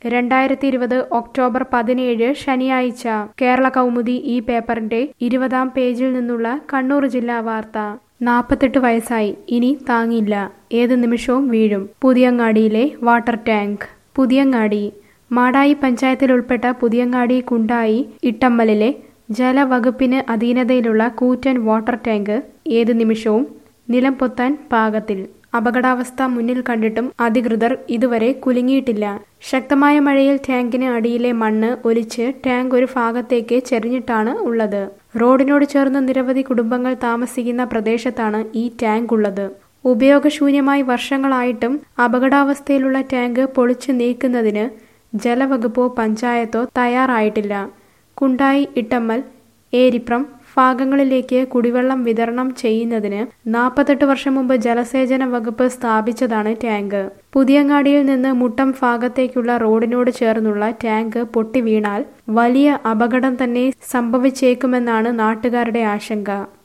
രണ്ടായിരത്തി ഇരുപത് ഒക്ടോബർ പതിനേഴ് ശനിയാഴ്ച കേരള കൗമുദി ഈ പേപ്പറിന്റെ ഇരുപതാം പേജിൽ നിന്നുള്ള കണ്ണൂർ ജില്ലാ വാർത്ത നാൽപ്പത്തെട്ട് വയസ്സായി ഇനി താങ്ങില്ല ഏത് നിമിഷവും വീഴും പുതിയങ്ങാടിയിലെ വാട്ടർ ടാങ്ക് പുതിയങ്ങാടി മാടായി പഞ്ചായത്തിൽ ഉൾപ്പെട്ട പുതിയങ്ങാടി കുണ്ടായി ഇട്ടമ്മലിലെ ജലവകുപ്പിന് അധീനതയിലുള്ള കൂറ്റൻ വാട്ടർ ടാങ്ക് ഏത് നിമിഷവും നിലം പൊത്താൻ പാകത്തിൽ അപകടാവസ്ഥ മുന്നിൽ കണ്ടിട്ടും അധികൃതർ ഇതുവരെ കുലുങ്ങിയിട്ടില്ല ശക്തമായ മഴയിൽ ടാങ്കിന് അടിയിലെ മണ്ണ് ഒലിച്ച് ടാങ്ക് ഒരു ഭാഗത്തേക്ക് ചെരിഞ്ഞിട്ടാണ് ഉള്ളത് റോഡിനോട് ചേർന്ന് നിരവധി കുടുംബങ്ങൾ താമസിക്കുന്ന പ്രദേശത്താണ് ഈ ടാങ്ക് ഉള്ളത് ഉപയോഗശൂന്യമായി വർഷങ്ങളായിട്ടും അപകടാവസ്ഥയിലുള്ള ടാങ്ക് പൊളിച്ചു നീക്കുന്നതിന് ജലവകുപ്പോ പഞ്ചായത്തോ തയ്യാറായിട്ടില്ല കുണ്ടായി ഇട്ടമ്മൽ ഏരിപ്രം ഭാഗങ്ങളിലേക്ക് കുടിവെള്ളം വിതരണം ചെയ്യുന്നതിന് നാൽപ്പത്തെട്ട് വർഷം മുമ്പ് ജലസേചന വകുപ്പ് സ്ഥാപിച്ചതാണ് ടാങ്ക് പുതിയങ്ങാടിയിൽ നിന്ന് മുട്ടം ഭാഗത്തേക്കുള്ള റോഡിനോട് ചേർന്നുള്ള ടാങ്ക് പൊട്ടി വീണാൽ വലിയ അപകടം തന്നെ സംഭവിച്ചേക്കുമെന്നാണ് നാട്ടുകാരുടെ ആശങ്ക